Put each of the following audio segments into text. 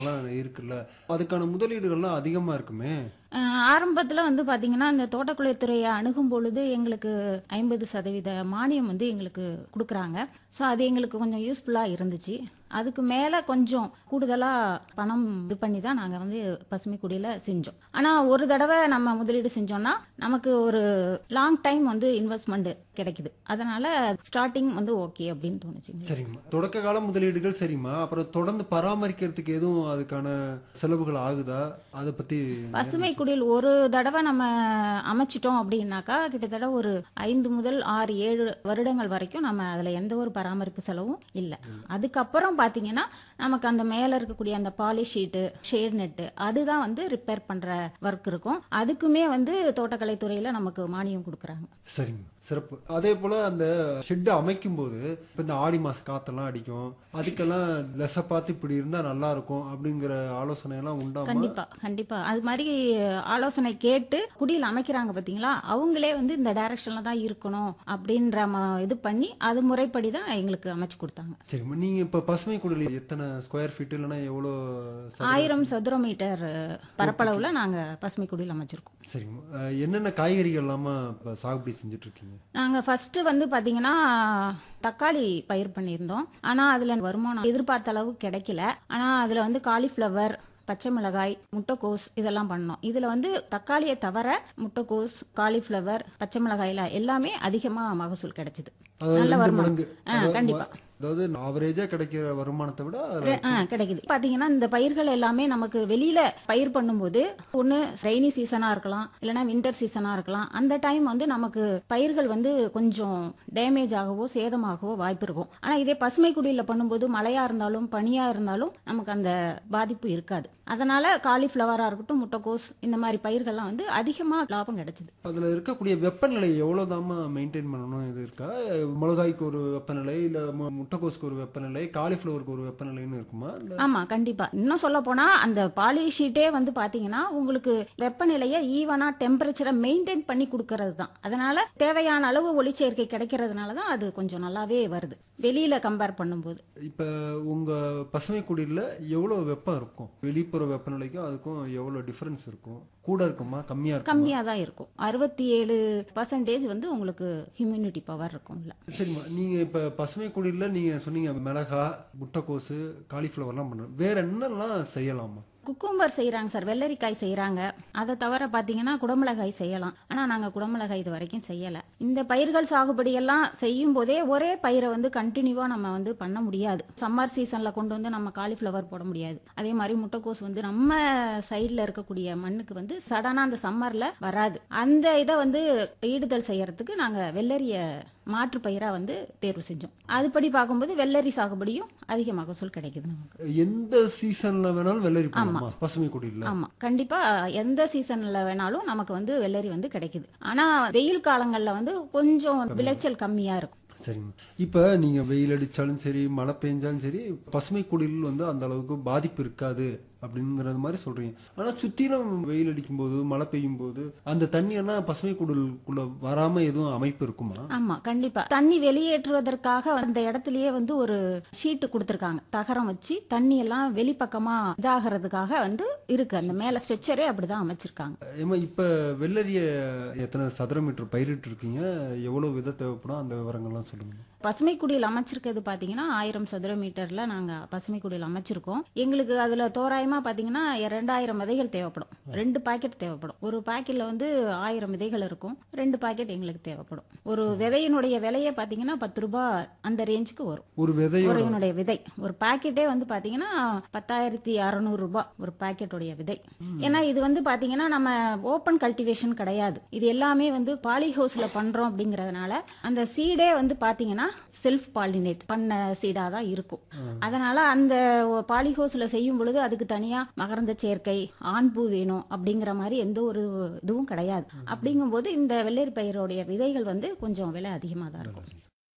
எல்லாம் இருக்குல்ல அதுக்கான முதலீடுகள்லாம் அதிகமா இருக்குமே ஆரம்பத்தில் வந்து பார்த்தீங்கன்னா இந்த தோட்டக்கலைத்துறையை அணுகும் பொழுது எங்களுக்கு ஐம்பது சதவீத மானியம் வந்து எங்களுக்கு கொடுக்குறாங்க ஸோ அது எங்களுக்கு கொஞ்சம் யூஸ்ஃபுல்லாக இருந்துச்சு அதுக்கு மேலே கொஞ்சம் கூடுதலாக பணம் இது பண்ணி தான் நாங்கள் வந்து பசுமை குடியில் செஞ்சோம் ஆனால் ஒரு தடவை நம்ம முதலீடு செஞ்சோம்னா நமக்கு ஒரு லாங் டைம் வந்து இன்வெஸ்ட்மெண்ட் கிடைக்குது அதனால ஸ்டார்டிங் வந்து ஓகே அப்படின்னு தோணுச்சுங்க சரிங்கம்மா தொடக்க கால முதலீடுகள் சரிம்மா அப்புறம் தொடர்ந்து பராமரிக்கிறதுக்கு எதுவும் அதுக்கான செலவுகள் ஆகுதா அதை பத்தி பசுமை குடில் ஒரு தடவை நம்ம அமைச்சிட்டோம் அப்படின்னாக்கா கிட்டத்தட்ட ஒரு ஐந்து முதல் ஆறு ஏழு வருடங்கள் வரைக்கும் நம்ம அதில் எந்த ஒரு பராமரிப்பு செலவும் இல்லை அதுக்கப்புறம் பார்த்தீங்கன்னா நமக்கு அந்த மேலே இருக்கக்கூடிய அந்த பாலிஷ் ஷீட்டு ஷேட் நெட்டு அதுதான் வந்து ரிப்பேர் பண்ணுற ஒர்க் இருக்கும் அதுக்குமே வந்து தோட்டக்கலைத்துறையில் நமக்கு மானியம் கொடுக்குறாங்க சரிங்க சிறப்பு அதே போல அந்த ஷெட் அமைக்கும் போது இப்ப இந்த ஆடி மாச காத்தெல்லாம் அடிக்கும் அதுக்கெல்லாம் லெச பார்த்து இப்படி இருந்தா நல்லா இருக்கும் அப்படிங்கிற ஆலோசனை எல்லாம் உண்டாமா கண்டிப்பா கண்டிப்பா அது மாதிரி ஆலோசனை கேட்டு குடியில் அமைக்கிறாங்க பாத்தீங்களா அவங்களே வந்து இந்த டைரக்ஷன்ல தான் இருக்கணும் அப்படின்ற ம- இது பண்ணி அது முறைப்படி தான் எங்களுக்கு அமைச்சு கொடுத்தாங்க சரிம்மா நீங்க இப்ப பசுமை குடில் எத்தனை ஸ்கொயர் ஃபீட் இல்லைன்னா எவ்வளோ சதுர- ஆயிரம் சதுர மீட்டர் பரப்பளவுல நாங்க பசுமை குடியில் அமைச்சிருக்கோம் சரிங்கம்மா அஹ் என்னென்ன காய்கறிகள் இல்லாம இப்ப சாகுபடி செஞ்சுட்டு இருக்கீங்க நாங்க ஃபர்ஸ்ட் வந்து பாத்தீங்கன்னா தக்காளி பயிர் பண்ணியிருந்தோம் ஆனா அதுல வருமானம் எதிர்பார்த்த அளவு கிடைக்கல ஆனா அதுல வந்து காலிஃப்ளவர் பச்சை மிளகாய் முட்டைக்கோஸ் இதெல்லாம் பண்ணோம் இதுல வந்து தக்காளியை தவிர முட்டைக்கோஸ் காலிஃப்ளவர் பச்சை மிளகாயில எல்லாமே அதிகமா மகசூல் கிடைச்சது அதாவது நல்ல ரெண்டு வருமானம் மடங்கு ஆ, அதாவது கண்டிப்பா. ம- அதாவது ஆவரேஜா கிடைக்கிற வருமானத்தை விட அதுல ஆ, கிடைக்குது பாத்தீங்கன்னா இந்த பயிர்கள் எல்லாமே நமக்கு வெளியில பயிர் பண்ணும்போது ஒண்ணு ரெய்னி சீசனா இருக்கலாம் இல்லைன்னா வின்டர் சீசனா இருக்கலாம் அந்த டைம் வந்து நமக்கு பயிர்கள் வந்து கொஞ்சம் டேமேஜ் ஆகவோ சேதமாகவோ வாய்ப்பு இருக்கும் ஆனா இதே பசுமை குடியில பண்ணும்போது மழையா இருந்தாலும் பனியா இருந்தாலும் நமக்கு அந்த பாதிப்பு இருக்காது அதனால காலிஃபிளவரா இருக்கட்டும் முட்டைக்கோஸ் இந்த மாதிரி பயிர்கள்லாம் வந்து அதிகமா லாபம் கிடைச்சது அதுல இருக்கக்கூடிய வெப்பநிலை எவ்வளவுதாம்மா மெயின்டைன் பண்ணணும் இது இருக்கா மிளகாய்க்கு ஒரு வெப்பநிலை இல்ல மு- முட்டைக்கோஸுக்கு ஒரு வெப்பநிலை காலிஃபிளவருக்கு ஒரு வெப்பநிலைன்னு இருக்குமா இல்ல ஆமா கண்டிப்பா இன்னும் சொல்ல போனா அந்த பாலி ஷீட்டே வந்து பாத்தீங்கன்னா உங்களுக்கு வெப்பநிலையை ஈவனா டெம்பரேச்சரை மெயின்டைன் பண்ணி கொடுக்கறது தான் அதனால தேவையான அளவு ஒளிச்சேர்க்கை கிடைக்கிறதுனால தான் அது கொஞ்சம் நல்லாவே வருது வெளியில கம்பேர் பண்ணும்போது இப்ப உங்க பசுமை குடியில எவ்வளவு வெப்பம் இருக்கும் வெளிப்புற வெப்பநிலைக்கும் அதுக்கும் எவ்வளவு டிஃபரன்ஸ் இருக்கும் கூட இருக்குமா கம்மியா இருக்குமா கம்மியா தான் இருக்கும் அறுபத்தி ஏழு பர்சன்டேஜ் வந்து உங்களுக்கு ஹியூமினிட்டி பவர் இருக்கும்ல சரிம்மா நீங்க இப்ப பசுமை குடியில நீங்க சொன்னீங்க மிளகா முட்டைக்கோசு காலிஃபிளவர்லாம் பண்றோம் வேற என்னெல்லாம் செய்யலாமா குக்கும்பர் செய்றாங்க சார் வெள்ளரிக்காய் செய்றாங்க அதை தவிர பாத்தீங்கன்னா குடமிளகாய் செய்யலாம் ஆனா நாங்க குடமிளகாய் இது வரைக்கும் செய்யல இந்த பயிர்கள் சாகுபடி எல்லாம் செய்யும் போதே ஒரே பயிரை வந்து கண்டினியூவா நம்ம வந்து பண்ண முடியாது சம்மர் சீசன்ல கொண்டு வந்து நம்ம காலிஃபிளவர் போட முடியாது அதே மாதிரி முட்டைக்கோஸ் வந்து நம்ம சைடுல இருக்கக்கூடிய மண்ணுக்கு வந்து சடனா அந்த சம்மர்ல வராது அந்த இதை வந்து ஈடுதல் செய்யறதுக்கு நாங்க வெள்ளரிய மாற்று பயிரா வந்து தேர்வு செஞ்சோம் அதுபடி பார்க்கும்போது வெள்ளரி சாகுபடியும் அதிக மகசூல் கிடைக்குது நமக்கு எந்த சீசன்ல வேணாலும் வெள்ளரி போடலாமா பசுமை குடியில ஆமா கண்டிப்பா எந்த சீசன்ல வேணாலும் நமக்கு வந்து வெள்ளரி வந்து கிடைக்குது ஆனா வெயில் காலங்கள்ல வந்து கொஞ்சம் விளைச்சல் கம்மியா இருக்கும் சரிங்க இப்ப நீங்க வெயில் அடிச்சாலும் சரி மழை பெஞ்சாலும் சரி பசுமை குடில் வந்து அந்த அளவுக்கு பாதிப்பு இருக்காது அப்படிங்கறது மாதிரி சொல்றீங்க ஆனா சுத்திலும் வெயில் அடிக்கும் போது மழை பெய்யும் போது அந்த தண்ணி எல்லாம் பசுமை குடிலுக்குள்ள வராம எதுவும் அமைப்பு இருக்குமா ஆமா கண்டிப்பா தண்ணி வெளியேற்றுவதற்காக அந்த இடத்துலயே வந்து ஒரு ஷீட்டு கொடுத்திருக்காங்க தகரம் வச்சு தண்ணி எல்லாம் வெளிப்பக்கமா இதாகிறதுக்காக வந்து இருக்கு அந்த மேல ஸ்ட்ரெச்சரே அப்படிதான் அமைச்சிருக்காங்க ஏமா இப்ப வெள்ளரிய எத்தனை சதுர மீட்டர் பயிரிட்டு இருக்கீங்க எவ்வளவு விதை தேவைப்படும் அந்த விவரங்கள்லாம் சொல்லுங்க பசுமை குடியில் அமைச்சிருக்கிறது பார்த்தீங்கன்னா ஆயிரம் சதுர மீட்டர்ல நாங்க பசுமை குடியில் அமைச்சிருக்கோம் எங்களுக்கு அதுல தோராயமா பார்த்தீங்கன்னா ரெண்டாயிரம் விதைகள் தேவைப்படும் ரெண்டு பாக்கெட் தேவைப்படும் ஒரு பாக்கெட்ல வந்து ஆயிரம் விதைகள் இருக்கும் ரெண்டு பாக்கெட் எங்களுக்கு தேவைப்படும் ஒரு விதையினுடைய விலையே பார்த்தீங்கன்னா பத்து ரூபாய் அந்த ரேஞ்சுக்கு வரும் ஒரு விதையோட ஒருவனுடைய விதை ஒரு பாக்கெட்டே வந்து பாத்தீங்கன்னா பத்தாயிரத்தி அறநூறு ரூபாய் ஒரு பாக்கெட்டுடைய விதை ஏன்னா இது வந்து பாத்தீங்கன்னா நம்ம ஓப்பன் கல்டிவேஷன் கிடையாது இது எல்லாமே வந்து பாலி ஹவுஸ்ல பண்றோம் அப்படிங்கறதுனால அந்த சீடே வந்து பாத்தீங்கன்னா செல்ஃப் பாலினேட் பண்ண சீடா தான் இருக்கும் அதனால அந்த பாலி ஹவுஸ்ல செய்யும் பொழுது அதுக்கு தனியா மகரந்த சேர்க்கை ஆண் பூ வேணும் அப்படிங்கிற மாதிரி எந்த ஒரு இதுவும் கிடையாது அப்படிங்கும்போது இந்த வெள்ளரி பயிரோடைய விதைகள் வந்து கொஞ்சம் விலை அதிகமாக தான் இருக்கும்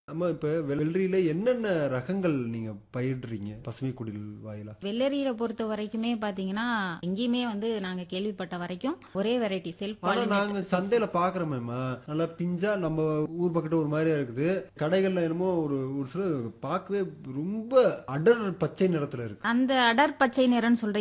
அம்மா இப்ப வெள்ளரியில என்னென்ன ரகங்கள் நீங்க பயிரிடுறீங்க பசுமை குடில் வாயிலா வெள்ளரியில பொறுத்த வரைக்குமே பாத்தீங்கன்னா எங்கேயுமே வந்து நாங்க கேள்விப்பட்ட வரைக்கும் ஒரே வெரைட்டி செல்ஃப் ஆனா நாங்க சந்தையில பாக்குறோமேம்மா நல்லா பிஞ்சா நம்ம ஊர் பக்கத்துல ஒரு மாதிரியா இருக்குது கடைகள்ல என்னமோ ஒரு ஒரு சில பார்க்கவே ரொம்ப அடர் பச்சை நிறத்துல இருக்கு அந்த அடர் பச்சை நிறம்னு சொல்ற